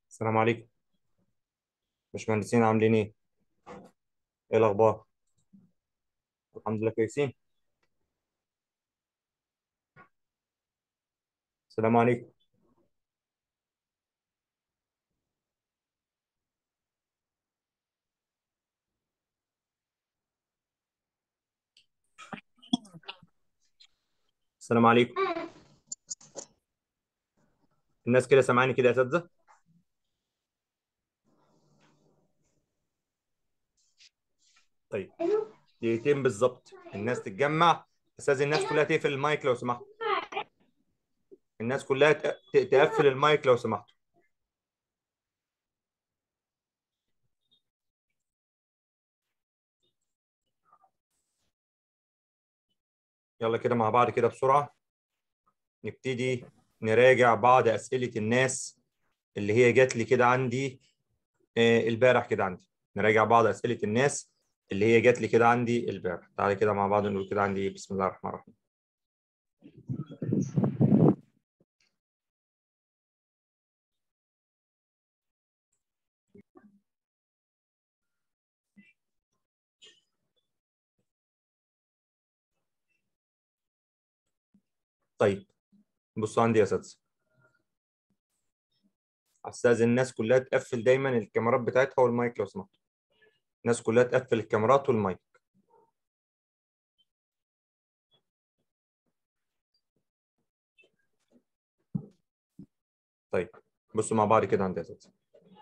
السلام عليكم باشمهندسين عاملين ايه؟ ايه الاخبار؟ الحمد لله كويسين السلام عليكم السلام عليكم الناس كده سامعاني كده يا اساتذه؟ طيب دقيقتين بالظبط الناس تتجمع استاذ الناس كلها تقفل المايك لو سمحت الناس كلها ت- ت- تقفل المايك لو سمحتوا يلا كده مع بعض كده بسرعه نبتدي نراجع بعض اسئله الناس اللي هي جات لي كده عندي آه، البارح كده عندي نراجع بعض اسئله الناس اللي هي جات لي كده عندي البارح تعالى كده مع بعض نقول كده عندي بسم الله الرحمن الرحيم طيب بصوا عندي يا اساتذه استاذ الناس كلها تقفل دايما الكاميرات بتاعتها والمايك لو سمحت الناس كلها تقفل الكاميرات والمايك طيب بصوا مع بعض كده عندي يا اساتذه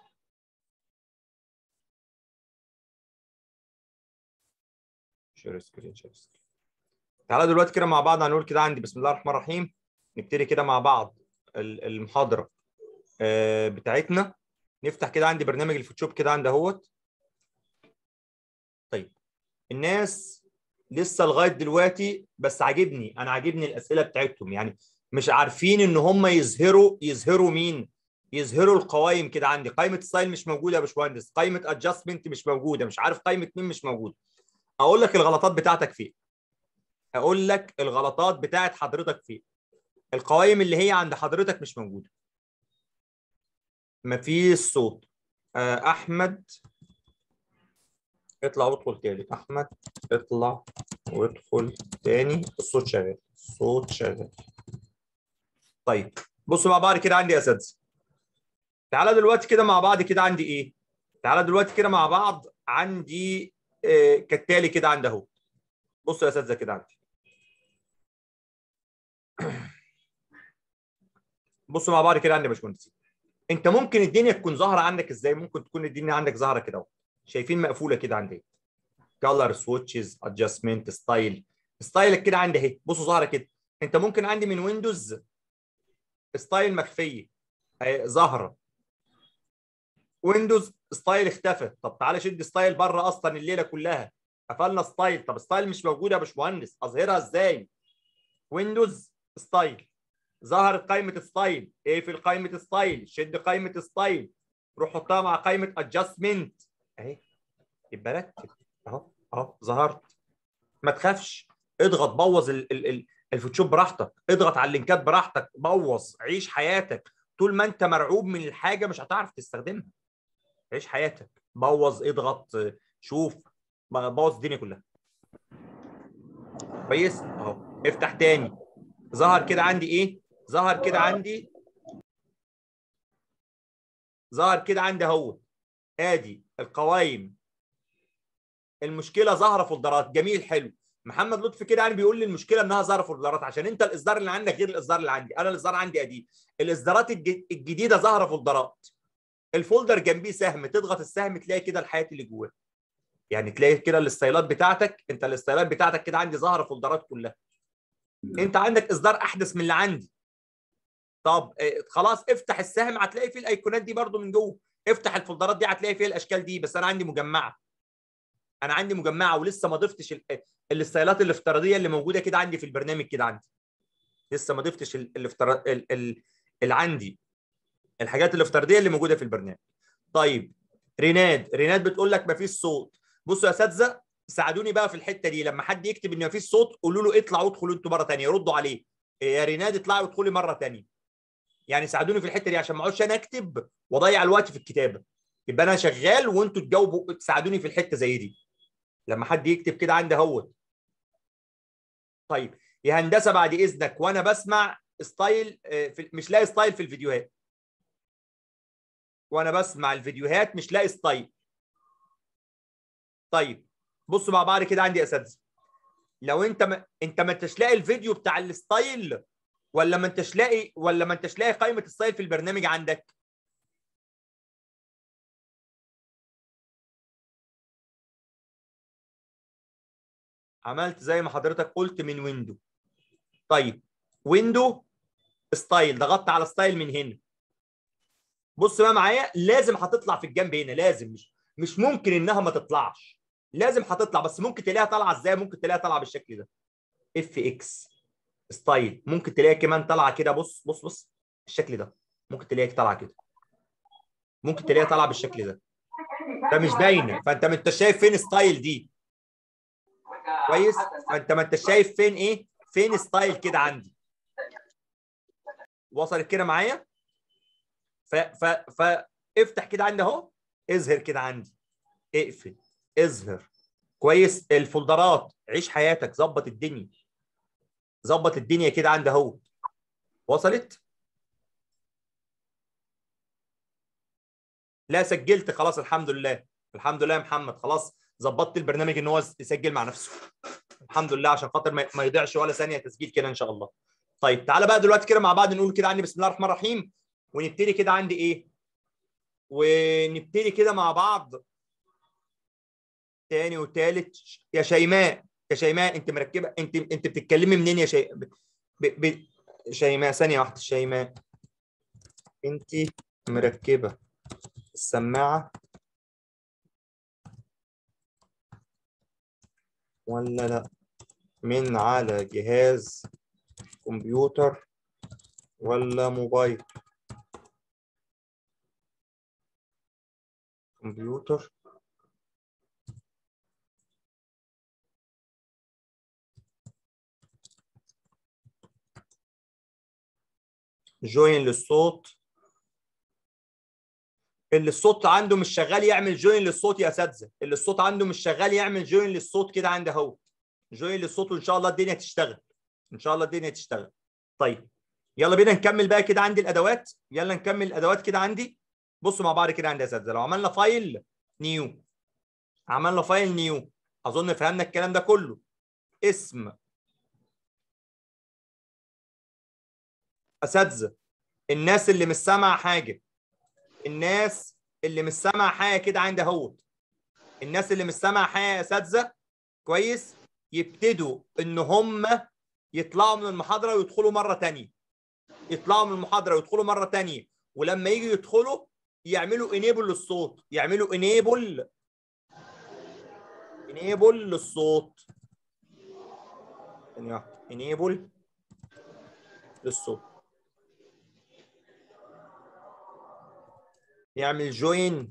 شير سكرين شير سكرين تعالى دلوقتي كده مع بعض هنقول كده عندي بسم الله الرحمن الرحيم نبتدي كده مع بعض ال- المحاضره آه، بتاعتنا نفتح كده عندي برنامج الفوتوشوب كده عندي اهوت طيب الناس لسه لغايه دلوقتي بس عاجبني انا عاجبني الاسئله بتاعتهم يعني مش عارفين ان هم يظهروا يظهروا مين يظهروا القوائم كده عندي قائمه ستايل مش موجوده يا باشمهندس قائمه ادجستمنت مش موجوده مش عارف قائمه مين مش موجوده اقول لك الغلطات بتاعتك فين اقول لك الغلطات بتاعت حضرتك فين القوائم اللي هي عند حضرتك مش موجوده مفيش صوت آه، احمد اطلع وادخل تاني احمد اطلع وادخل تاني الصوت شغال الصوت شغال طيب بصوا مع بعض كده عندي يا اساتذه تعالى دلوقتي كده مع بعض كده عندي ايه تعالى دلوقتي كده مع بعض عندي آه كالتالي كده عندي اهو بصوا يا اساتذه كده عندي بصوا مع بعض كده عندي يا باشمهندسين انت ممكن الدنيا تكون ظاهره عندك ازاي ممكن تكون الدنيا عندك ظاهره كده اهو شايفين مقفوله كده عندي كلر سويتشز ادجستمنت ستايل ستايل كده عندي اهي بصوا ظاهره كده انت ممكن عندي من ويندوز ستايل مخفيه اهي ظاهره ويندوز ستايل اختفى طب تعالى شد ستايل بره اصلا الليله كلها قفلنا ستايل طب ستايل مش موجوده يا باشمهندس اظهرها ازاي ويندوز ستايل ظهرت قائمه ستايل ايه في قائمه ستايل شد قائمه ستايل روح حطها مع قائمه ادجستمنت اهي يبقى رتب اهو اهو ظهرت ما تخافش اضغط بوظ ال ال ال الفوتوشوب براحتك اضغط على اللينكات براحتك بوظ عيش حياتك طول ما انت مرعوب من الحاجه مش هتعرف تستخدمها عيش حياتك بوظ اضغط شوف بوظ الدنيا كلها كويس اهو افتح تاني ظهر كده عندي ايه ظهر كده عندي ظهر كده عندي اهو ادي القوائم المشكله ظاهره فولدرات جميل حلو محمد لطفي كده يعني بيقول لي المشكله انها ظاهره فولدرات عشان انت الاصدار اللي عندك غير الاصدار اللي عندي انا الاصدار عندي قديم الاصدارات الج- الجديده ظاهره فولدرات الفولدر جنبيه سهم تضغط السهم تلاقي كده الحياه اللي جواه يعني تلاقي كده الاستايلات بتاعتك انت الاستايلات بتاعتك كده عندي ظاهره فولدرات كلها انت عندك اصدار احدث من اللي عندي طب اه، خلاص افتح السهم هتلاقي فيه الايقونات دي برضو من جوه افتح الفولدرات دي هتلاقي فيها الاشكال دي بس انا عندي مجمعه انا عندي مجمعه ولسه ما ضفتش ال- الاستايلات الافتراضيه اللي موجوده كده عندي في البرنامج كده عندي لسه ما ضفتش ال- الافتراض ال- ال- اللي عندي الحاجات الافتراضيه اللي موجوده في البرنامج طيب ريناد ريناد بتقول لك ما فيش صوت بصوا يا اساتذه ساعدوني بقى في الحته دي لما حد يكتب ان ما فيش صوت قولوا له اطلعوا ادخلوا انتوا مره ثانيه ردوا عليه يا ريناد اطلعي وادخلي مره ثانيه يعني ساعدوني في الحته دي عشان ما اقعدش انا اكتب واضيع الوقت في الكتابه يبقى انا شغال وانتوا تجاوبوا تساعدوني في الحته زي دي لما حد يكتب كده عندي اهوت طيب يا هندسه بعد اذنك وانا بسمع ستايل في مش لاقي ستايل في الفيديوهات وانا بسمع الفيديوهات مش لاقي ستايل طيب بصوا مع بعض كده عندي يا اساتذه لو انت ما انت ما انتش لاقي الفيديو بتاع الستايل ولا ما انتش لاقي ولا ما انتش لاقي قائمه الستايل في البرنامج عندك عملت زي ما حضرتك قلت من ويندو طيب ويندو ستايل ضغطت على ستايل من هنا بص بقى معايا لازم هتطلع في الجنب هنا لازم مش مش ممكن انها ما تطلعش لازم هتطلع بس ممكن تلاقيها طالعه ازاي ممكن تلاقيها طالعه بالشكل ده اف اكس ستايل ممكن تلاقيها كمان طالعه كده بص بص بص الشكل ده ممكن تلاقيها طالعه كده ممكن تلاقيها طالعه بالشكل ده ده مش باينه فانت ما انت شايف فين ستايل دي كويس فانت ما انت شايف فين ايه فين ستايل كده عندي وصلت كده معايا ف ف فافتح كده عندي اهو اظهر كده عندي اقفل اظهر كويس الفولدرات عيش حياتك ظبط الدنيا ظبط الدنيا كده عندي اهو وصلت لا سجلت خلاص الحمد لله الحمد لله يا محمد خلاص ظبطت البرنامج ان هو يسجل مع نفسه الحمد لله عشان خاطر ما يضيعش ولا ثانيه تسجيل كده ان شاء الله طيب تعالى بقى دلوقتي كده مع بعض نقول كده عندي بسم الله الرحمن الرحيم ونبتدي كده عندي ايه ونبتدي كده مع بعض تاني وتالت يا شيماء يا شيماء انت مركبه انت انت بتتكلمي منين يا شيماء ب... ب... شيماء ثانيه واحده شيماء انت مركبه السماعه ولا لا من على جهاز كمبيوتر ولا موبايل كمبيوتر جوين للصوت اللي الصوت عنده مش شغال يعمل جوين للصوت يا اساتذه اللي الصوت عنده مش شغال يعمل جوين للصوت كده عندي اهو جوين للصوت وان شاء الله الدنيا تشتغل ان شاء الله الدنيا تشتغل طيب يلا بينا نكمل بقى كده عندي الادوات يلا نكمل الادوات كده عندي بصوا مع بعض كده عندي يا اساتذه لو عملنا فايل نيو عملنا فايل نيو اظن فهمنا الكلام ده كله اسم اساتذه الناس اللي مش سامعه حاجه الناس اللي مش سامعه حاجه كده عندي اهوت الناس اللي مش سامعه حاجه يا اساتذه كويس يبتدوا ان هم يطلعوا من المحاضره ويدخلوا مره ثانيه يطلعوا من المحاضره ويدخلوا مره ثانيه ولما يجي يدخلوا يعملوا انيبل للصوت يعملوا انيبل انيبل للصوت ثانيه واحده انيبل للصوت يعمل جوين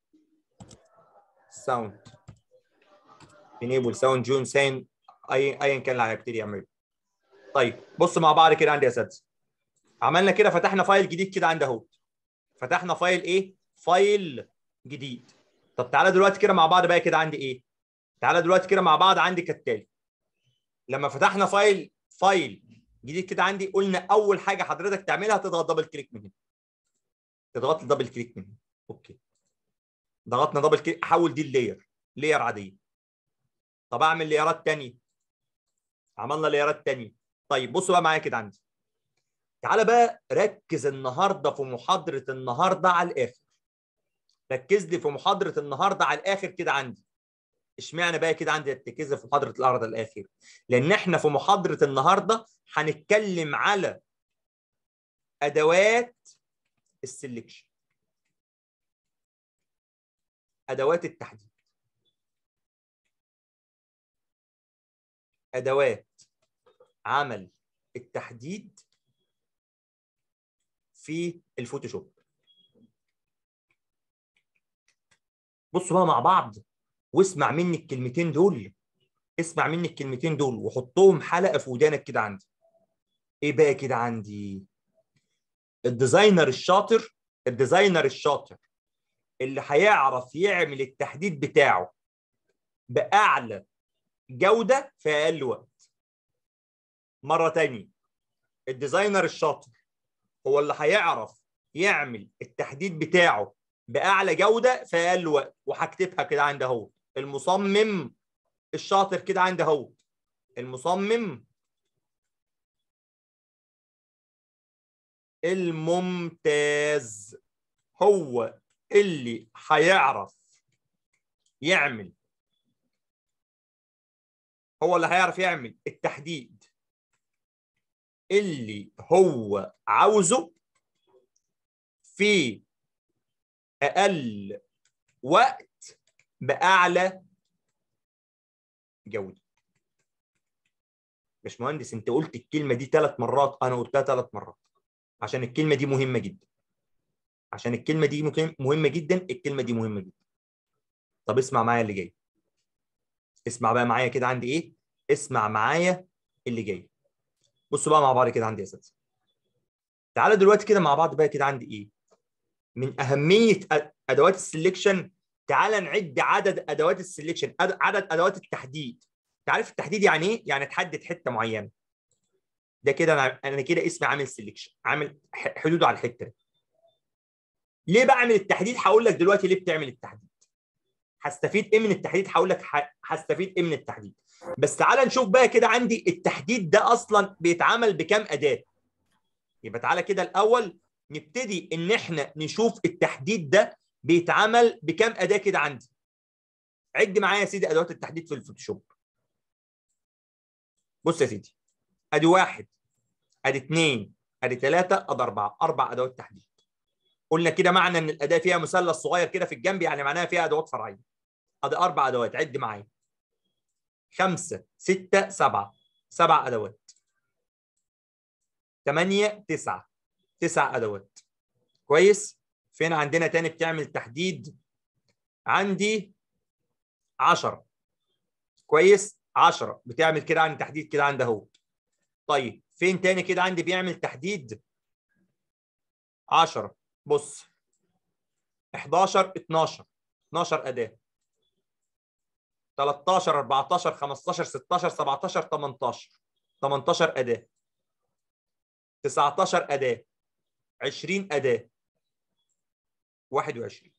ساوند انيبل ساوند جوين ساين اي ايا كان اللي هيبتدي يعمله طيب بص مع بعض كده عندي يا اساتذه عملنا كده فتحنا فايل جديد كده عندي اهو فتحنا فايل ايه فايل جديد طب تعالى دلوقتي كده مع بعض بقى كده عندي ايه تعالى دلوقتي كده مع بعض عندي كالتالي لما فتحنا فايل فايل جديد كده عندي قلنا اول حاجه حضرتك تعملها تضغط دبل كليك من هنا تضغط لي دبل كليك من هنا اوكي ضغطنا دبل كليك احول دي اللاير لاير عاديه طب اعمل لايرات ثانيه عملنا لايرات ثانيه طيب بصوا بقى معايا كده عندي تعالى بقى ركز النهارده في محاضره النهارده على الاخر ركز لي في محاضره النهارده على الاخر كده عندي اشمعنى بقى كده عندي التركيز في محاضره النهارده الاخر لان احنا في محاضره النهارده هنتكلم على ادوات السلكشن ادوات التحديد ادوات عمل التحديد في الفوتوشوب بصوا بقى مع بعض واسمع مني الكلمتين دول اسمع مني الكلمتين دول وحطهم حلقه في ودانك كده عندي ايه بقى كده عندي الديزاينر الشاطر الديزاينر الشاطر اللي هيعرف يعمل التحديد بتاعه باعلى جوده في اقل وقت مره تانية الديزاينر الشاطر هو اللي هيعرف يعمل التحديد بتاعه باعلى جوده في اقل وقت وهكتبها كده عند اهو المصمم الشاطر كده عند اهو المصمم الممتاز هو اللي هيعرف يعمل هو اللي هيعرف يعمل التحديد اللي هو عاوزه في اقل وقت باعلى جوده باشمهندس انت قلت الكلمه دي ثلاث مرات انا قلتها ثلاث مرات عشان الكلمه دي مهمه جدا عشان الكلمه دي مهمه جدا الكلمه دي مهمه جدا طب اسمع معايا اللي جاي اسمع بقى معايا كده عندي ايه اسمع معايا اللي جاي بصوا بقى مع بعض كده عندي يا اساتذه تعالى دلوقتي كده مع بعض بقى كده عندي ايه من اهميه ادوات السلكشن تعالى نعد عدد ادوات السلكشن عدد ادوات التحديد انت عارف التحديد يعني ايه يعني تحدد حته معينه ده كده انا انا كده اسمي عامل سلكشن عامل حدوده على الحته دي ليه بعمل التحديد هقول لك دلوقتي ليه بتعمل التحديد هستفيد ايه من التحديد هقول لك هستفيد ايه من التحديد بس تعالى نشوف بقى كده عندي التحديد ده اصلا بيتعمل بكام اداه يبقى تعالى كده الاول نبتدي ان احنا نشوف التحديد ده بيتعمل بكام اداه كده عندي عد معايا يا سيدي ادوات التحديد في الفوتوشوب بص يا سيدي ادي واحد ادي اثنين ادي ثلاثه ادي اربعه اربع ادوات تحديد قلنا كده معنى ان الاداه فيها مثلث صغير كده في الجنب يعني معناها فيها ادوات فرعيه ادي اربع ادوات عد معايا خمسه سته سبعه سبع ادوات ثمانيه تسعه تسع ادوات كويس فين عندنا تاني بتعمل تحديد عندي 10 كويس 10 بتعمل كده عندي تحديد كده عندي اهو طيب فين تاني كده عندي بيعمل تحديد 10 بص 11 12 12 اداه 13 14 15 16 17 18 18 اداه 19 اداه 20 اداه 21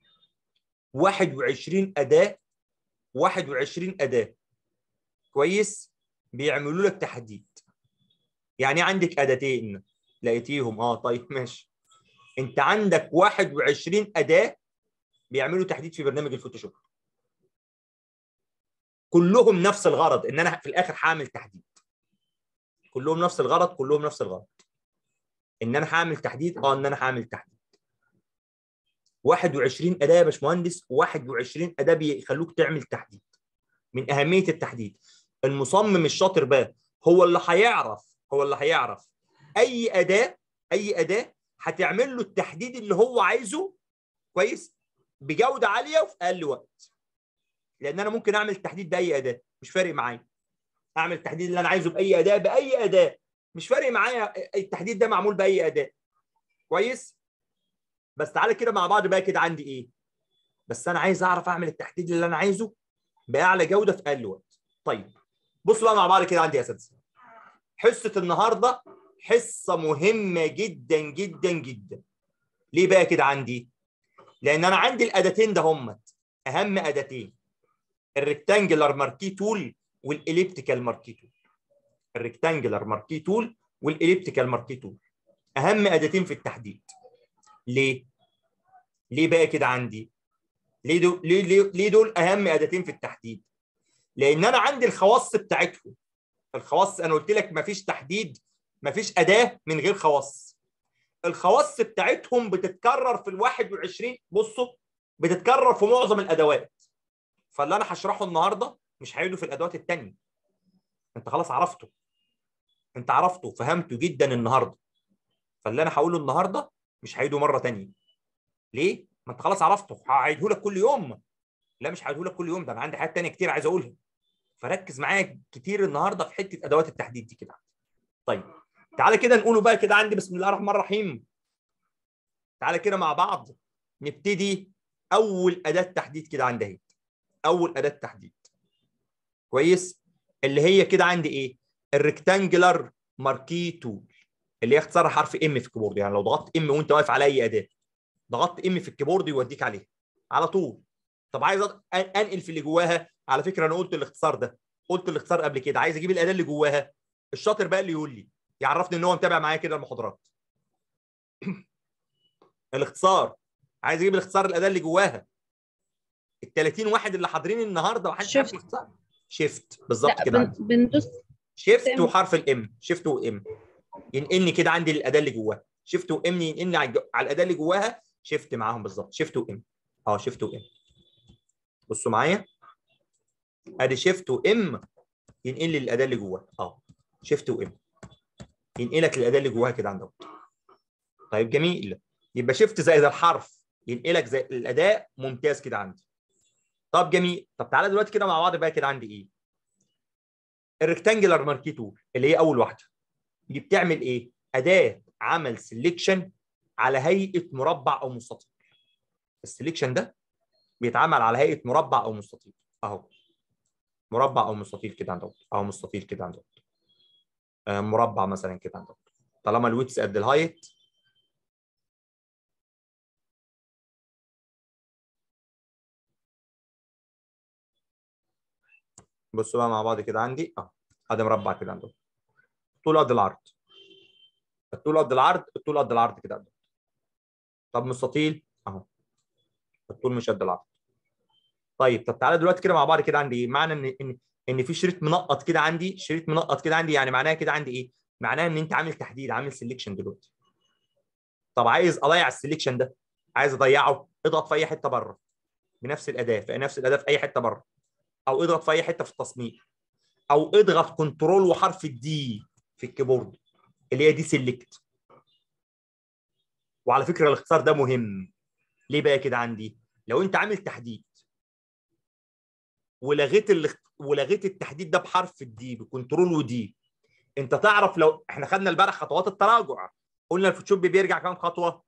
21 اداه 21 اداه كويس بيعملوا لك تحديد يعني عندك اداتين لقيتيهم اه طيب ماشي انت عندك 21 اداه بيعملوا تحديد في برنامج الفوتوشوب كلهم نفس الغرض ان انا في الاخر هعمل تحديد كلهم نفس الغرض كلهم نفس الغرض ان انا هعمل تحديد اه ان انا هعمل تحديد 21 اداه يا باشمهندس 21 اداه بيخلوك تعمل تحديد من اهميه التحديد المصمم الشاطر بقى هو اللي هيعرف هو اللي هيعرف اي اداه اي اداه هتعمل له التحديد اللي هو عايزه كويس بجوده عاليه وفي اقل وقت لان انا ممكن اعمل تحديد باي اداه مش فارق معايا اعمل التحديد اللي انا عايزه باي اداه باي اداه مش فارق معايا التحديد ده معمول باي اداه كويس بس تعالى كده مع بعض بقى كده عندي ايه بس انا عايز اعرف اعمل التحديد اللي انا عايزه باعلى جوده في اقل وقت طيب بصوا بقى مع بعض كده عندي يا اساتذه حصه النهارده حصه مهمه جدا جدا جدا ليه بقى كده عندي لان انا عندي الاداتين ده هم اهم اداتين الريكتانجلر ماركي تول والاليبتيكال ماركي تول الريكتانجلر ماركي تول والاليبتيكال ماركي تول اهم اداتين في التحديد ليه ليه بقى كده عندي ليه دول ليه, ليه, ليه دول اهم اداتين في التحديد لان انا عندي الخواص بتاعتهم الخواص انا قلت لك مفيش تحديد مفيش اداه من غير خواص الخواص بتاعتهم بتتكرر في ال 21 بصوا بتتكرر في معظم الادوات فاللي انا هشرحه النهارده مش هيعيده في الادوات الثانيه انت خلاص عرفته انت عرفته فهمته جدا النهارده فاللي انا هقوله النهارده مش هعيده مره ثانيه ليه ما انت خلاص عرفته هعيده لك كل يوم لا مش هعيده لك كل يوم ده انا عندي حاجات ثانيه كتير عايز اقولها فركز معايا كتير النهارده في حته ادوات التحديد دي كده طيب تعالى كده نقوله بقى كده عندي بسم الله الرحمن الرحيم تعالى كده مع بعض نبتدي اول اداه تحديد كده عندي اهي اول اداه تحديد كويس اللي هي كده عندي ايه الريكتانجلر ماركي تول اللي هي اختصار حرف ام في الكيبورد يعني لو ضغطت ام وانت واقف على اي اداه ضغطت ام في الكيبورد يوديك عليها على طول طب عايز انقل في اللي جواها على فكره انا قلت الاختصار ده قلت الاختصار قبل كده عايز اجيب الاداه اللي جواها الشاطر بقى اللي يقول لي يعرفني ان هو متابع معايا كده المحاضرات الاختصار عايز اجيب الاختصار الاداه اللي جواها ال 30 واحد اللي حاضرين النهارده وحد عارف الاختصار شيفت بالظبط كده بن... بندوس شيفت وحرف الام شيفت وام ينقلني كده عندي الاداه اللي جواها شيفت وام ينقلني على الاداه اللي جواها شيفت معاهم بالظبط شيفت وام اه شيفت وام بصوا معايا ادي شيفت وام ينقل لي الاداه اللي جواها اه شيفت وام ينقلك الاداه اللي جواها كده عندك طيب جميل يبقى شيفت زائد الحرف ينقلك زي الاداء ممتاز كده عندي طب جميل طب تعالى دلوقتي كده مع بعض بقى كده عندي ايه الريكتانجلر ماركي تول اللي هي اول واحده دي بتعمل ايه اداه عمل سيلكشن على هيئه مربع او مستطيل السيلكشن ده بيتعمل على هيئه مربع او مستطيل اهو مربع او مستطيل كده عندك او مستطيل كده عندك آه مربع مثلا كده عندك طالما الويتس قد الهايت بصوا بقى مع بعض كده عندي اه ادي مربع كده عندك طول قد العرض الطول قد العرض الطول قد العرض كده عندك طب مستطيل اهو الطول مش قد العرض طيب طب تعالى دلوقتي كده مع بعض كده عندي ايه معنى ان ان ان في شريط منقط كده عندي شريط منقط كده عندي يعني معناها كده عندي ايه معناها ان انت عامل تحديد عامل سيلكشن دلوقتي طب عايز اضيع السيلكشن ده عايز اضيعه اضغط في اي حته بره بنفس الاداه في نفس الاداه في اي حته بره او اضغط في اي حته في التصميم او اضغط كنترول وحرف الدي في الكيبورد اللي هي دي سيلكت وعلى فكره الاختصار ده مهم ليه بقى كده عندي لو انت عامل تحديد ولغيت ال... ولغيت التحديد ده بحرف الدي بكنترول ودي انت تعرف لو احنا خدنا امبارح خطوات التراجع قلنا الفوتوشوب بيرجع كام خطوه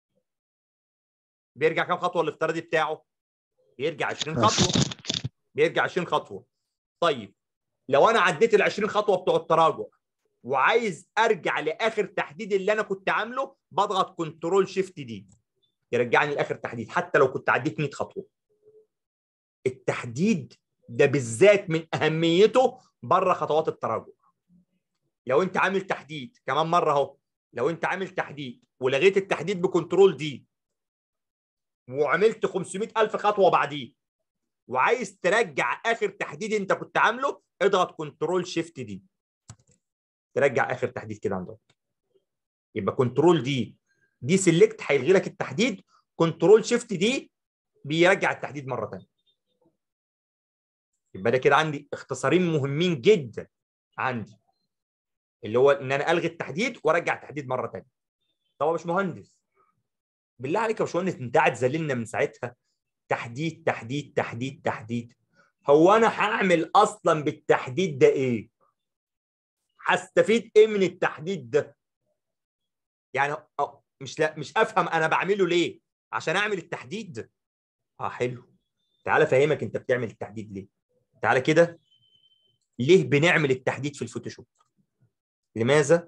بيرجع كام خطوه الافتراضي بتاعه بيرجع 20 خطوه بيرجع 20 خطوه طيب لو انا عديت ال 20 خطوه بتوع التراجع وعايز ارجع لاخر تحديد اللي انا كنت عامله بضغط كنترول شيفت دي يرجعني لاخر تحديد حتى لو كنت عديت 100 خطوه التحديد ده بالذات من اهميته بره خطوات التراجع لو انت عامل تحديد كمان مره اهو لو انت عامل تحديد ولغيت التحديد بكنترول دي وعملت 500000 خطوه بعديه وعايز ترجع اخر تحديد انت كنت عامله اضغط كنترول شيفت دي ترجع اخر تحديد كده عندك يبقى كنترول دي دي سيلكت هيلغي لك التحديد كنترول شيفت دي بيرجع التحديد مره ثانيه يبقى ده كده عندي اختصارين مهمين جدا عندي اللي هو ان انا الغي التحديد وارجع التحديد مره ثانيه طب يا باشمهندس بالله عليك يا باشمهندس انت قاعد ذللنا من ساعتها تحديد تحديد تحديد تحديد هو انا هعمل اصلا بالتحديد ده ايه هستفيد ايه من التحديد ده يعني مش لا مش افهم انا بعمله ليه عشان اعمل التحديد اه حلو تعالى افهمك انت بتعمل التحديد ليه تعالى كده ليه بنعمل التحديد في الفوتوشوب لماذا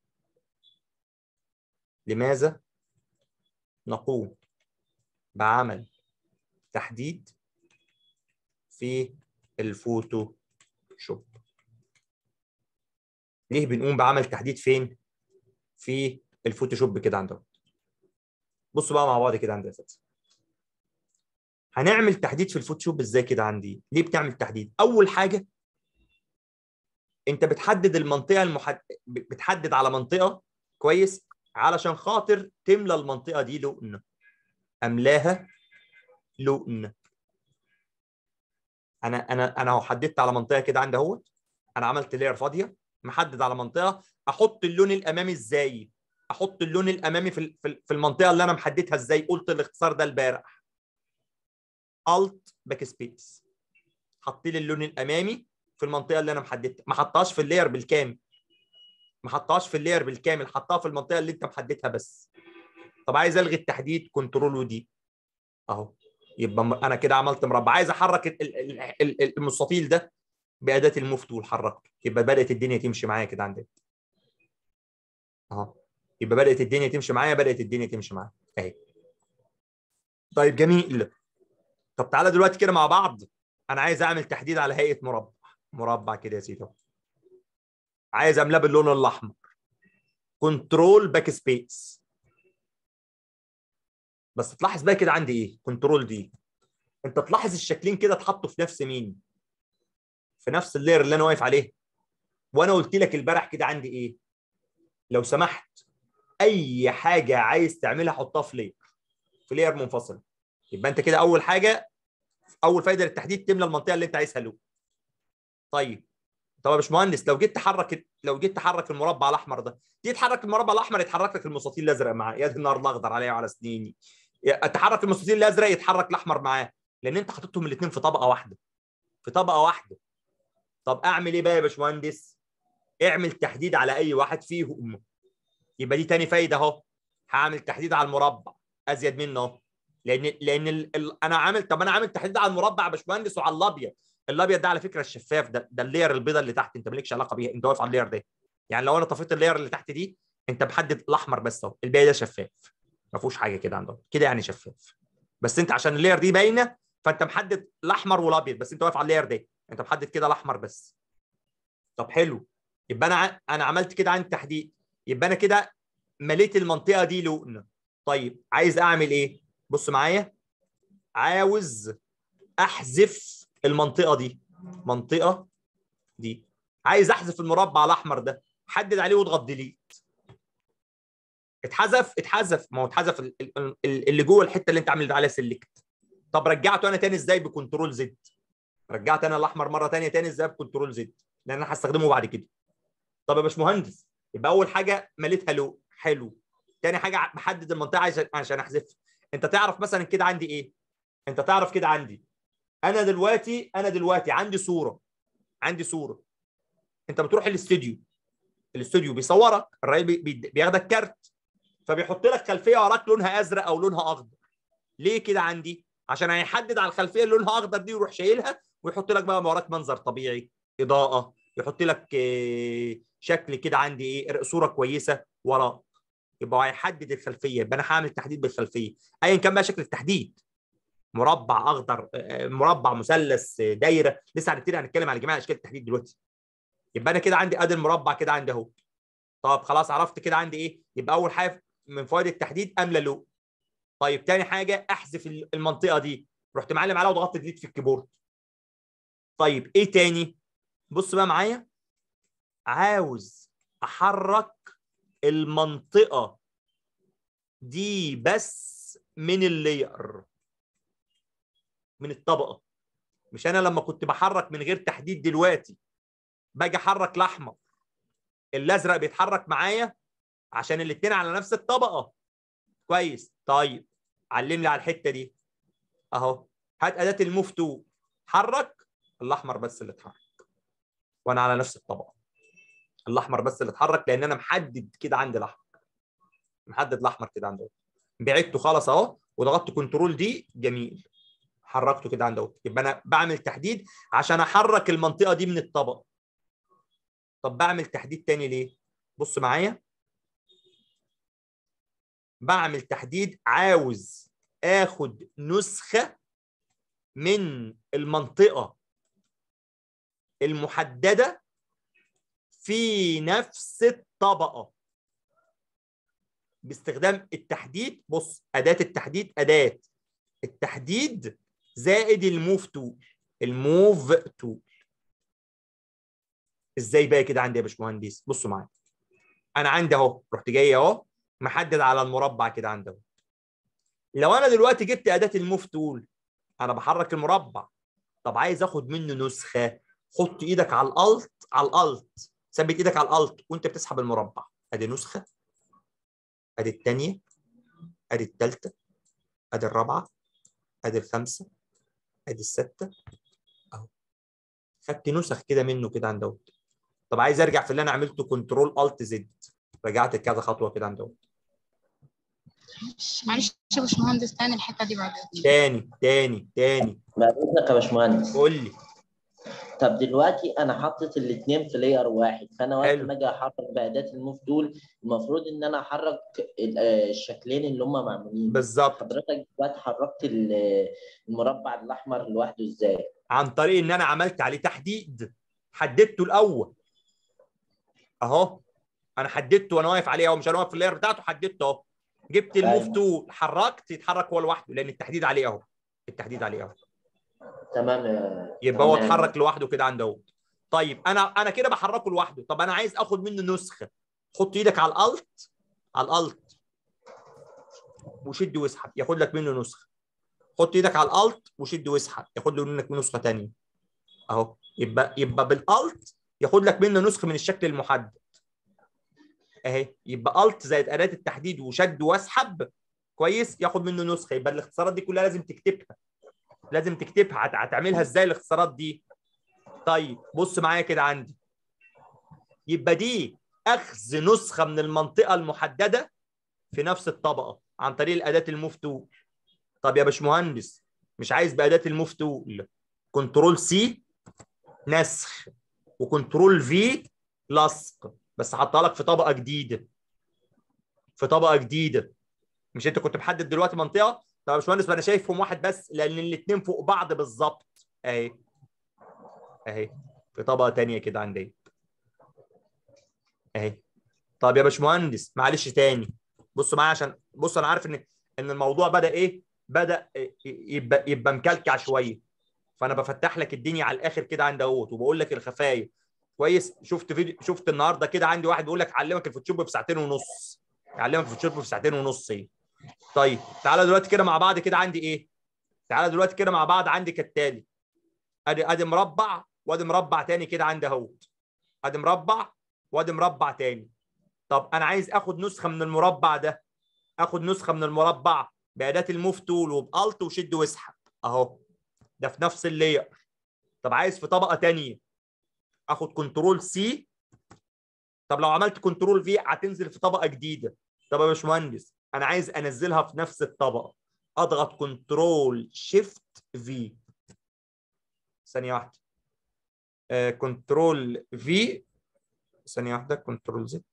لماذا نقوم بعمل تحديد في الفوتوشوب ليه بنقوم بعمل تحديد فين في الفوتوشوب كده عندهم بصوا بقى مع بعض كده عندي يا اساتذه هنعمل تحديد في الفوتوشوب ازاي كده عندي ليه بتعمل تحديد اول حاجه انت بتحدد المنطقه المحد... بتحدد على منطقه كويس علشان خاطر تملى المنطقه دي لون املاها لون انا انا انا حددت على منطقه كده عندي اهوت انا عملت لير فاضيه محدد على منطقه احط اللون الامامي ازاي احط اللون الامامي في في المنطقه اللي انا محددها ازاي قلت الاختصار ده البارح الت باك سبيس حط لي اللون الامامي في المنطقه اللي انا محددها ما حطهاش في اللاير بالكامل ما حطهاش في اللاير بالكامل حطها في المنطقه اللي انت محددها بس طب عايز الغي التحديد كنترول ودي اهو يبقى م- انا كده عملت مربع عايز احرك ال- ال- ال- ال- المستطيل ده باداه الموف تول حركته يبقى بدات الدنيا تمشي معايا كده عندنا اهو يبقى بدات الدنيا تمشي معايا بدات الدنيا تمشي معايا اهي طيب جميل طب تعالى دلوقتي كده مع بعض انا عايز اعمل تحديد على هيئه مربع مربع كده يا سيدي اهو عايز املاه باللون الاحمر كنترول باك سبيس بس تلاحظ بقى كده عندي ايه كنترول دي انت تلاحظ الشكلين كده اتحطوا في نفس مين في نفس اللاير اللي انا واقف عليه وانا قلت لك البارح كده عندي ايه لو سمحت اي حاجه عايز تعملها حطها في لاير في لاير منفصل يبقى انت كده اول حاجه اول فايده للتحديد تملى المنطقه اللي انت عايزها له طيب طب يا باشمهندس لو جيت تحرك لو جيت تحرك المربع الاحمر ده تيجي تحرك المربع الاحمر يتحرك لك المستطيل الازرق معاه يا دي النار الاخضر عليا وعلى سنيني تحرك المستطيل الازرق يتحرك الاحمر معاه لان انت حاططهم الاثنين في طبقه واحده في طبقه واحده طب اعمل ايه بقى يا باشمهندس اعمل تحديد على اي واحد فيهم يبقى دي تاني فايده اهو هعمل تحديد على المربع ازيد منه اهو لان لان ال... ال... انا عامل طب انا عامل تحديد على المربع يا باشمهندس وعلى الابيض الابيض ده على فكره الشفاف ده ده اللير البيضاء اللي تحت انت مالكش علاقه بيها انت واقف على اللير ده يعني لو انا طفيت اللير اللي تحت دي انت محدد الاحمر بس اهو الباقي ده شفاف ما فيهوش حاجه كده عندهم كده يعني شفاف بس انت عشان اللير دي باينه فانت محدد الاحمر والابيض بس انت واقف على اللير ده انت محدد كده الاحمر بس طب حلو يبقى انا ع- انا عملت كده عندي تحديد يبقى انا كده مليت المنطقه دي لون طيب عايز اعمل ايه بص معايا عاوز احذف المنطقه دي منطقه دي عايز احذف المربع الاحمر ده حدد عليه واضغط ديليت اتحذف اتحذف ما هو اتحذف ال- ال- ال- اللي جوه الحته اللي انت عامل عليها سيلكت طب رجعته انا تاني ازاي بكنترول زد رجعت انا الاحمر مره تانية تاني ازاي بكنترول زد لان انا هستخدمه بعد كده طب يا باشمهندس يبقى اول حاجه مليتها لو حلو تاني حاجه محدد المنطقه عشان عشان احذفها انت تعرف مثلا كده عندي ايه انت تعرف كده عندي انا دلوقتي انا دلوقتي عندي صوره عندي صوره انت بتروح الاستوديو الاستوديو بيصورك الراجل بي- بي- بياخدك كارت فبيحط لك خلفيه وراك لونها ازرق او لونها اخضر ليه كده عندي عشان هيحدد على الخلفيه اللي لونها اخضر دي ويروح شايلها ويحط لك بقى وراك منظر طبيعي اضاءه يحط لك آه، شكل كده عندي ايه صوره كويسه وراك يبقى هو هيحدد الخلفيه يبقى انا هعمل تحديد بالخلفيه ايا كان بقى شكل التحديد مربع اخضر آه، مربع مثلث آه، دايره لسه هنبتدي هنتكلم على جميع اشكال التحديد دلوقتي يبقى انا كده عندي ادي المربع كده عندي اهو طب خلاص عرفت كده عندي ايه يبقى اول حاجه من فوائد التحديد املى لو طيب تاني حاجه احذف المنطقه دي رحت معلم عليها وضغطت ديليت في الكيبورد طيب ايه تاني بص بقى معايا عاوز احرك المنطقه دي بس من اللاير من الطبقه مش انا لما كنت بحرك من غير تحديد دلوقتي باجي احرك الاحمر الازرق بيتحرك معايا عشان الاثنين على نفس الطبقه كويس طيب علمني على الحته دي اهو هات اداه الموف تو حرك الاحمر بس اللي اتحرك وانا على نفس الطبقه الاحمر بس اللي اتحرك لان انا محدد كده عند الاحمر محدد الاحمر كده عند اهو بعدته خلاص اهو وضغطت كنترول دي جميل حركته كده عند اهو يبقى انا بعمل تحديد عشان احرك المنطقه دي من الطبقه طب بعمل تحديد تاني ليه بص معايا بعمل تحديد عاوز اخد نسخه من المنطقه المحدده في نفس الطبقه باستخدام التحديد بص اداه التحديد اداه التحديد زائد الموف تول الموف تول ازاي بقى كده عندي يا باشمهندس بصوا معايا انا عندي اهو رحت جاي اهو محدد على المربع كده عندي اهو لو انا دلوقتي جبت اداه الموف تول انا بحرك المربع طب عايز اخد منه نسخه حط ايدك على الالت على الالت ثبت ايدك على الالت وانت بتسحب المربع ادي نسخه ادي الثانيه ادي الثالثه ادي الرابعه ادي الخامسه ادي السته اهو خدت نسخ كده منه كده عند اهو طب عايز ارجع في اللي انا عملته كنترول الت زد رجعت كذا خطوه كده عند اهو معلش يا باشمهندس تاني الحته دي بعد إذنك. تاني تاني تاني بعد اذنك يا باشمهندس قول لي طب دلوقتي انا حاطط الاثنين في لاير واحد فانا وقت حلو. ما اجي احرك باداه الموف تول المفروض ان انا احرك ال- آه، الشكلين اللي هم معمولين بالظبط حضرتك دلوقتي حركت ال- المربع الاحمر لوحده ازاي؟ عن طريق ان انا عملت عليه تحديد حددته الاول اهو انا حددته وانا واقف عليه اهو مش انا واقف في اللاير بتاعته حددته اهو جبت الموف أيوة. تول حركت يتحرك هو لوحده لان التحديد عليه اهو التحديد عليه اهو تمام يا- يبقى هو تمام. اتحرك لوحده كده عند اهو طيب انا انا كده بحركه لوحده طب انا عايز اخد منه نسخه حط ايدك على الالت على الالت وشد واسحب ياخد لك منه نسخه حط ايدك على الالت وشد واسحب ياخد له منك نسخه ثانيه اهو يبقى يبقى بالالت ياخد لك منه نسخه من الشكل المحدد اهي يبقى الت زائد اداه التحديد وشد واسحب كويس ياخد منه نسخه يبقى الاختصارات دي كلها لازم تكتبها لازم تكتبها هت- هتعملها ازاي الاختصارات دي طيب بص معايا كده عندي يبقى دي اخذ نسخه من المنطقه المحدده في نفس الطبقه عن طريق الاداه الموف تول طب يا باشمهندس مش عايز باداه الموف تول كنترول سي نسخ وكنترول في لصق بس حطها لك في طبقه جديده في طبقه جديده مش انت كنت محدد دلوقتي منطقه طب يا باشمهندس ما انا شايفهم واحد بس لان الاثنين فوق بعض بالظبط اهي اهي في طبقه تانية كده عندي اهي طب يا باشمهندس معلش تاني بص معايا عشان بص انا عارف ان ان الموضوع بدا ايه بدا يبقى يبقى مكلكع شويه فانا بفتح لك الدنيا على الاخر كده عند اهوت وبقول لك الخفايا كويس شفت فيديو شفت النهارده كده عندي واحد بيقول لك علمك الفوتوشوب في ساعتين ونص يعلمك الفوتوشوب في ساعتين ونص ايه طيب تعالى دلوقتي كده مع بعض كده عندي ايه تعالى دلوقتي كده مع بعض عندي كالتالي ادي ادي مربع وادي مربع تاني كده عندي اهوت ادي مربع وادي مربع تاني طب انا عايز اخد نسخه من المربع ده اخد نسخه من المربع باداه الموف تول وبالت وشد واسحب اهو ده في نفس اللاير طب عايز في طبقه تانية اخد كنترول سي طب لو عملت كنترول في هتنزل في طبقه جديده طب يا باشمهندس انا عايز انزلها في نفس الطبقه اضغط كنترول شيفت في ثانيه واحده كنترول في ثانيه واحده كنترول زد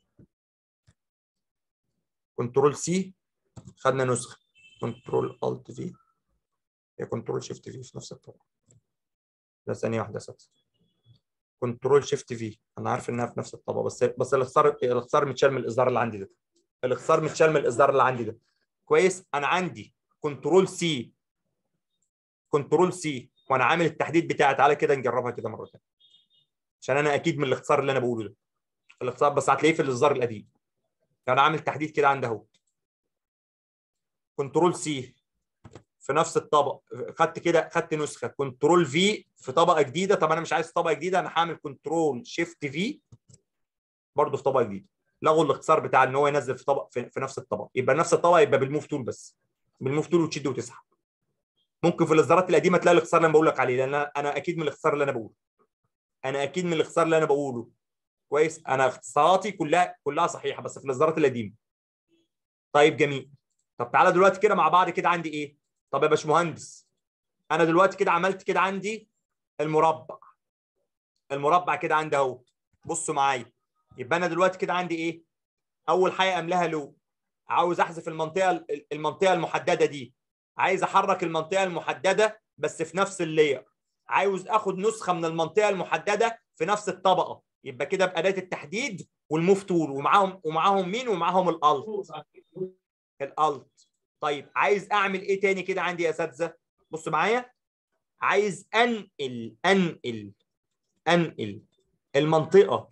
كنترول سي خدنا نسخه كنترول الت في هي كنترول شيفت في في نفس الطبقه ده ثانيه واحده ست كنترول شيفت في انا عارف انها في نفس الطبقه بس بس الاختصار الاختصار متشال من الاصدار اللي عندي ده الاختصار متشال من الاصدار اللي عندي ده كويس انا عندي كنترول سي كنترول سي وانا عامل التحديد بتاعي تعالى كده نجربها كده مره ثانيه عشان انا اكيد من الاختصار اللي انا بقوله ده الاختصار بس هتلاقيه في الاصدار القديم انا عامل تحديد كده عند اهو كنترول سي في نفس الطبق خدت كده خدت نسخه كنترول في في طبقه جديده طب انا مش عايز طبقه جديده انا هعمل كنترول شيفت في برضه في طبقه جديده لغوا الاختصار بتاع ان هو ينزل في طبق في, في نفس الطبق يبقى نفس الطبق يبقى بالموف تول بس بالموف تول وتشد وتسحب ممكن في الاصدارات القديمه تلاقي الاختصار اللي انا بقول لك عليه لان انا انا اكيد من الاختصار اللي انا بقوله انا اكيد من الاختصار اللي انا بقوله كويس انا اختصاراتي كلها كلها صحيحه بس في الاصدارات القديمه طيب جميل طب تعالى دلوقتي كده مع بعض كده عندي ايه طب يا باشمهندس انا دلوقتي كده عملت كده عندي المربع المربع كده عندي اهو بصوا معايا يبقى انا دلوقتي كده عندي ايه اول حاجه املاها لو عاوز احذف المنطقه المنطقه المحدده دي عايز احرك المنطقه المحدده بس في نفس اللاير عاوز اخد نسخه من المنطقه المحدده في نفس الطبقه يبقى كده باداه التحديد والموف تول ومعاهم ومعاهم مين ومعاهم الالت الالت طيب عايز اعمل ايه تاني كده عندي يا اساتذه بص معايا عايز انقل انقل انقل المنطقه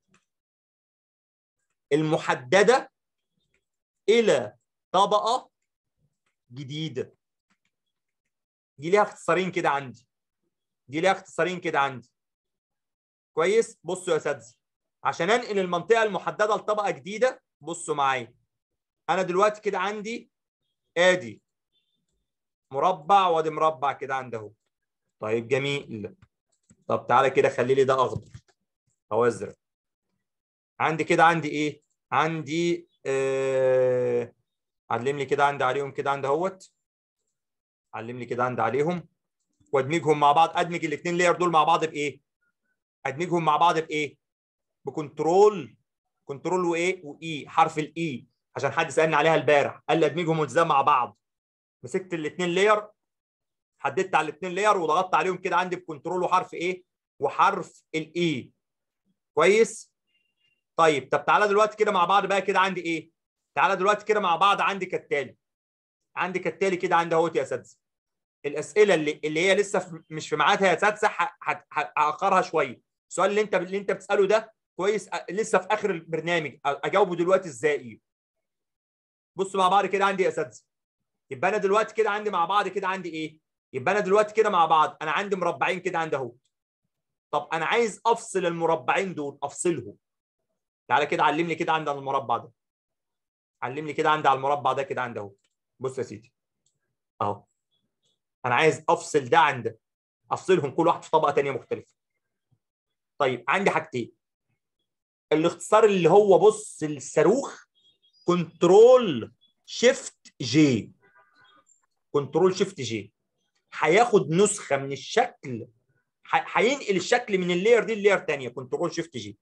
المحدده الى طبقه جديده دي ليها اختصارين كده عندي دي ليها اختصارين كده عندي كويس بصوا يا اساتذه عشان انقل المنطقه المحدده لطبقه جديده بصوا معايا انا دلوقتي كده عندي ادي مربع وادي مربع كده عندي اهو طيب جميل طب تعالى كده خلي لي ده اخضر او ازرق عندي كده عندي ايه عندي آه علم لي كده عندي عليهم كده عندي اهوت علم لي كده عندي عليهم وادمجهم مع بعض ادمج الاثنين لاير دول مع بعض بايه ادمجهم مع بعض بايه بكنترول كنترول وايه واي حرف الاي عشان حد سالني عليها البارح قال لي ادمجهم ازاي مع بعض مسكت الاثنين لاير حددت على الاثنين لاير وضغطت عليهم كده عندي بكنترول وحرف ايه وحرف الاي كويس طيب طب تعالى دلوقتي كده مع بعض بقى كده عندي ايه تعالى دلوقتي كده مع بعض عندي كالتالي عندي كالتالي كده عندي اهوت يا اساتذه الاسئله اللي اللي هي لسه في مش في ميعادها يا اساتذه هاخرها شويه السؤال اللي انت اللي انت بتساله ده كويس لسه في اخر البرنامج اجاوبه دلوقتي ازاي بصوا مع بعض كده عندي يا اساتذه يبقى انا دلوقتي كده عندي مع بعض كده عندي ايه يبقى انا دلوقتي كده مع بعض انا عندي مربعين كده عندي اهو طب انا عايز افصل المربعين دول افصلهم تعالى كده علمني كده عندي على المربع ده علمني كده عندي على المربع ده كده عندي اهو بص يا سيدي اهو انا عايز افصل ده عن ده افصلهم كل واحد في طبقه ثانيه مختلفه طيب عندي حاجتين الاختصار اللي هو بص الصاروخ كنترول شيفت جي كنترول شيفت جي هياخد نسخه من الشكل هينقل الشكل من اللاير دي للاير ثانيه كنترول شيفت جي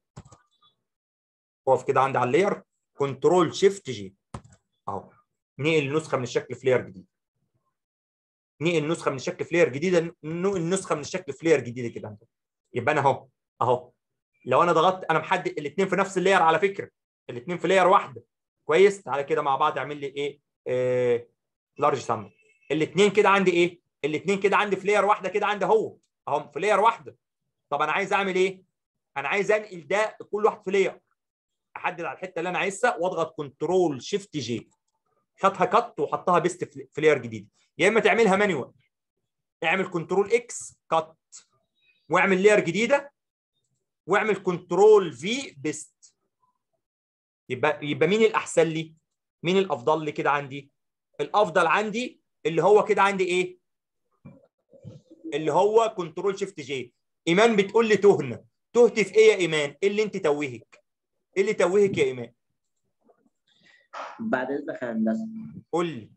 اقف كده عندي على اللاير كنترول شيفت جي اهو نقل نسخه من الشكل في لاير جديد نقل نسخه من الشكل في لاير جديده نقل نسخه من الشكل في لاير جديده كده عندي. يبقى انا اهو اهو لو انا ضغطت انا محدد الاثنين في نفس اللاير على فكره الاثنين في لاير واحده كويس تعالى كده مع بعض اعمل لي ايه آه لارج سم الاثنين كده عندي ايه الاثنين كده عندي في لاير واحده كده عندي اهو اهو في لاير واحده طب انا عايز اعمل ايه انا عايز انقل ده كل واحد في لاير احدد على الحته اللي انا عايزها واضغط كنترول شيفت جي خدها كت وحطها بيست في لاير جديد يا اما تعملها مانيوال اعمل كنترول اكس كت واعمل لاير جديده واعمل كنترول في بيست يبقى يبقى مين الاحسن لي مين الافضل لي كده عندي الافضل عندي اللي هو كده عندي ايه اللي هو كنترول شيفت جي ايمان بتقول لي تهنا تهت في ايه يا ايمان ايه اللي انت توهك ايه اللي توهك يا ايمان بعد اذنك يا هندسه قول لي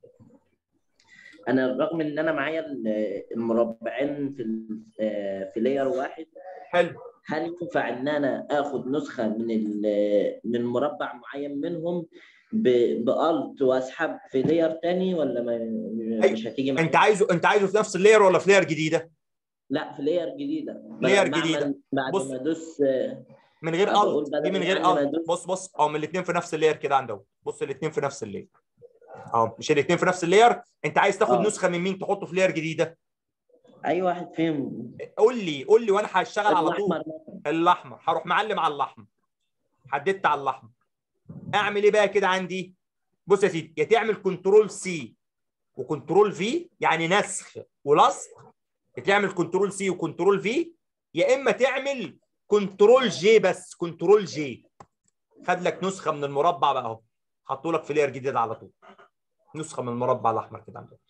انا رغم ان انا معايا المربعين في في لاير واحد حلو هل ينفع ان انا اخد نسخه من من مربع معين منهم بالت واسحب في لاير تاني ولا ما مش هتيجي معايا انت عايزه انت عايزه في نفس اللاير ولا في لاير جديده لا في لاير جديده لاير بعد جديدة. بعد بص. ما ادوس من غير بقول الت بدل دي من غير يعني ما الت أدوس. بص بص اه من الاثنين في نفس اللاير كده عندهم بص الاثنين في نفس اللاير اه مش الاثنين في نفس اللاير انت عايز تاخد آه. نسخه من مين تحطه في لاير جديده اي واحد فيهم قول لي قول لي وانا هشتغل على طول الاحمر مثلا الاحمر هروح معلم على الاحمر حددت على الاحمر اعمل ايه بقى كده عندي بص يا سيدي يا تعمل كنترول سي وكنترول في يعني نسخ ولصق يا تعمل كنترول سي وكنترول في يا اما تعمل كنترول جي بس كنترول جي خد لك نسخه من المربع بقى اهو حطوا لك في لاير جديد على طول نسخه من المربع الاحمر كده عندك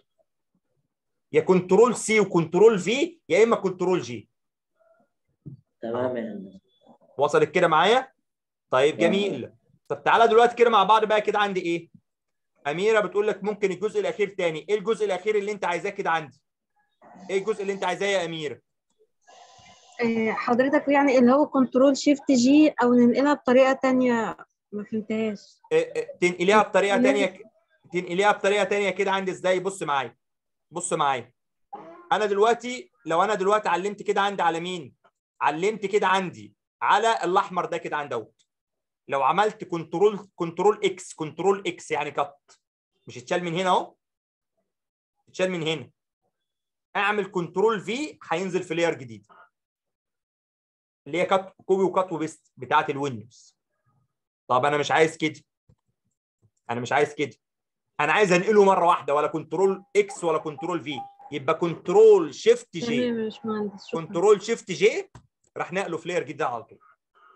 يا كنترول سي وكنترول في يا اما كنترول جي تمام يا هندسه وصلت كده معايا طيب جميل طب تعالى دلوقتي كده مع بعض بقى كده عندي ايه اميره بتقول لك ممكن الجزء الاخير تاني ايه الجزء الاخير اللي انت عايزاه كده عندي ايه الجزء اللي انت عايزاه يا اميره آه، حضرتك يعني اللي هو كنترول شيفت جي او ننقلها بطريقه تانية ما فهمتهاش إيه إيه تنقليها بطريقه تمام. تانية ك- تنقليها بطريقه تانية كده عندي ازاي بص معايا بص معايا انا دلوقتي لو انا دلوقتي علمت كده عندي على مين علمت كده عندي على الاحمر ده كده عند اهوت لو عملت كنترول كنترول اكس كنترول اكس يعني كت مش اتشال من هنا اهو اتشال من هنا اعمل كنترول في هينزل في لاير جديد اللي هي كات كوبي وكات وبيست بتاعت الويندوز طب انا مش عايز كده انا مش عايز كده انا عايز انقله مره واحده ولا كنترول اكس ولا كنترول في يبقى كنترول شيفت جي تمام يا باشمهندس شكرا كنترول شيفت جي راح نقله في لاير جديد على طول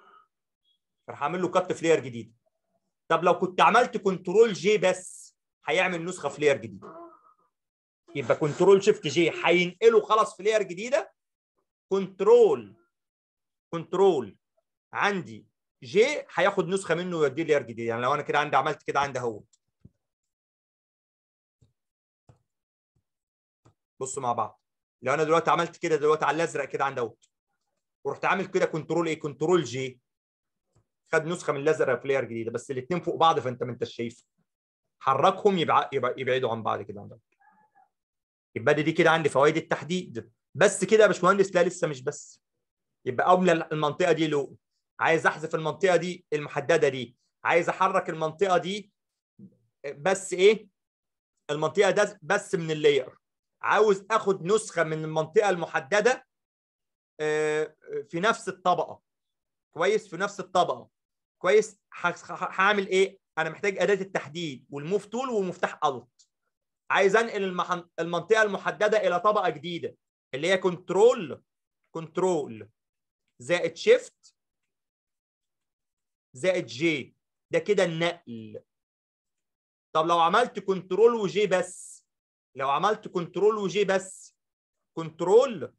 راح اعمل له كت في لاير جديد طب لو كنت عملت كنترول جي بس هيعمل نسخه في لاير جديد يبقى كنترول شيفت جي هينقله خلاص في لاير جديده كنترول كنترول عندي جي هياخد نسخه منه ويوديه لاير جديد يعني لو انا كده عندي عملت كده عندي اهو بصوا مع بعض لو انا دلوقتي عملت كده دلوقتي على الازرق كده عند اهوت ورحت عامل كده كنترول ايه كنترول جي خد نسخه من الازرق في لاير جديده بس الاثنين فوق بعض فانت ما انتش شايف حركهم يبع... يبع... يبعدوا عن بعض كده عندك يبقى دي, دي كده عندي فوائد التحديد بس كده يا باشمهندس لا لسه مش بس يبقى اولى المنطقه دي لون عايز احذف المنطقه دي المحدده دي عايز احرك المنطقه دي بس ايه المنطقه ده بس من اللاير عاوز اخد نسخه من المنطقه المحدده في نفس الطبقه كويس في نفس الطبقه كويس هعمل ايه انا محتاج اداه التحديد والموف تول ومفتاح الت عايز انقل المح... المنطقه المحدده الى طبقه جديده اللي هي كنترول كنترول زائد شيفت زائد جي ده كده النقل طب لو عملت كنترول وجي بس لو عملت كنترول وجي بس كنترول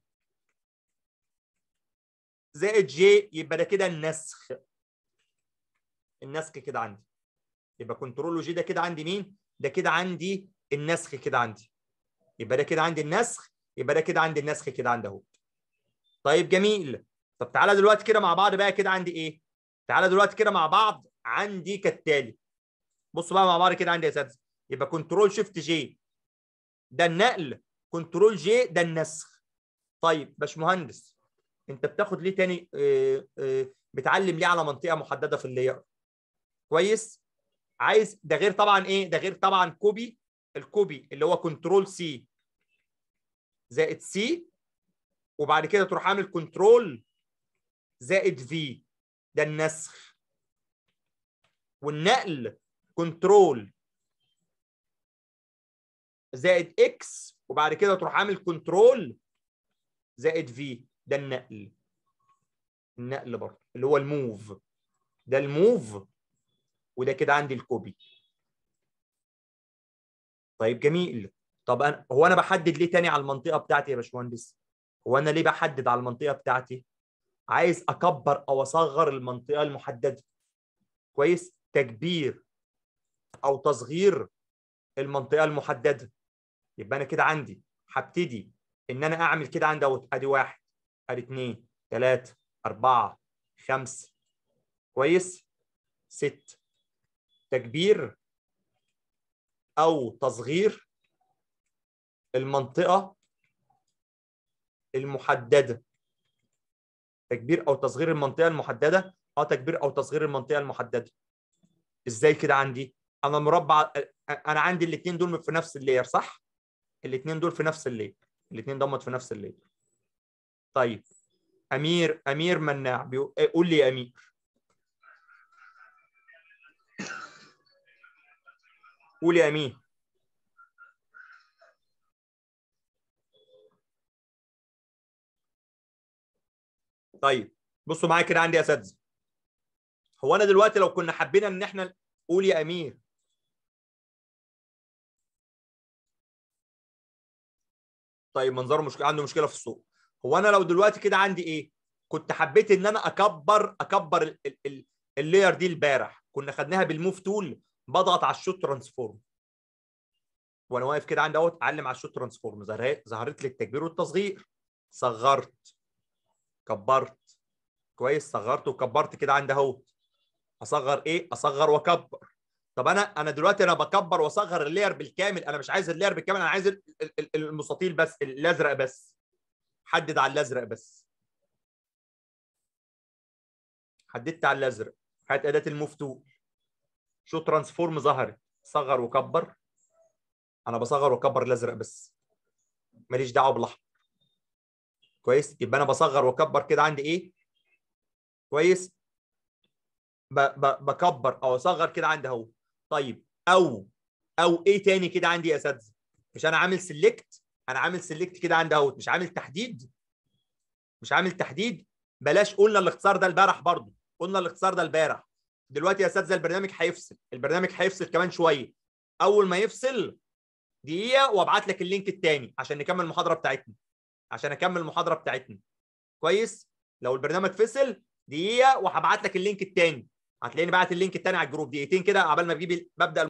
زائد جي يبقى ده كده النسخ النسخ كده عندي يبقى كنترول وجي ده كده عندي مين ده كده عندي النسخ كده عندي يبقى ده كده عندي النسخ يبقى ده كده عندي النسخ كده عندي اهو طيب جميل طب تعالى دلوقتي كده مع بعض بقى كده عندي ايه تعالى دلوقتي كده مع بعض عندي كالتالي بصوا بقى مع بعض كده عندي يا اساتذه يبقى كنترول شيفت جي ده النقل كنترول جي ده النسخ طيب باشمهندس انت بتاخد ليه تاني اه اه بتعلم ليه على منطقه محدده في اللاير كويس عايز ده غير طبعا ايه ده غير طبعا كوبي الكوبي اللي هو كنترول سي زائد سي وبعد كده تروح عامل كنترول زائد في ده النسخ والنقل كنترول زائد اكس وبعد كده تروح عامل كنترول زائد في ده النقل النقل برضه اللي هو الموف ده الموف وده كده عندي الكوبي طيب جميل طب أنا هو انا بحدد ليه تاني على المنطقه بتاعتي يا باشمهندس هو انا ليه بحدد على المنطقه بتاعتي عايز اكبر او اصغر المنطقه المحدده كويس تكبير او تصغير المنطقه المحدده يبقى انا كده عندي هبتدي ان انا اعمل كده عندي اهوت ادي واحد ادي اثنين ثلاثه اربعه خمسه كويس ست تكبير او تصغير المنطقه المحدده تكبير او تصغير المنطقه المحدده اه تكبير او تصغير المنطقه المحدده ازاي كده عندي انا مربع انا عندي الاثنين دول في نفس اللاير صح الاثنين دول في نفس اللاير الاثنين ضمت في نفس اللاير طيب امير امير مناع بيقول قول لي يا امير قول يا امين طيب بصوا معايا كده عندي يا اساتذه هو انا دلوقتي لو كنا حبينا ان احنا قول يا امير طيب منظره مشكله عنده مشكله في الصوت هو انا لو دلوقتي كده عندي ايه كنت حبيت ان انا اكبر اكبر ال ال ال اللاير دي البارح كنا خدناها بالموف تول بضغط على الشوت ترانسفورم وانا واقف كده عندي اهوت اعلم على الشوت ترانسفورم ظهرت لي التكبير والتصغير صغرت كبرت كويس صغرت وكبرت كده عندي اهوت اصغر ايه اصغر واكبر طب انا انا دلوقتي انا بكبر واصغر اللاير بالكامل انا مش عايز اللاير بالكامل انا عايز المستطيل بس الازرق بس حدد على الازرق بس حددت على الازرق هات اداه الموف تول شو ترانسفورم ظهرت صغر وكبر انا بصغر واكبر الازرق بس ماليش دعوه بالاحمر كويس يبقى انا بصغر واكبر كده عندي ايه كويس ب ب بكبر او اصغر كده عندي اهو طيب او او ايه تاني كده عندي يا اساتذه مش انا عامل سيلكت انا عامل سيلكت كده عندي اهو مش عامل تحديد مش عامل تحديد بلاش قلنا الاختصار ده البارح برضو قلنا الاختصار ده البارح دلوقتي يا اساتذه البرنامج هيفصل البرنامج هيفصل كمان شويه اول ما يفصل دقيقه وابعت لك اللينك الثاني عشان نكمل المحاضره بتاعتنا عشان اكمل المحاضره بتاعتنا كويس لو البرنامج فصل دقيقه وهبعت لك اللينك الثاني هتلاقيني بعت اللينك الثاني على الجروب دقيقتين كده عبال ما بجيب ببدا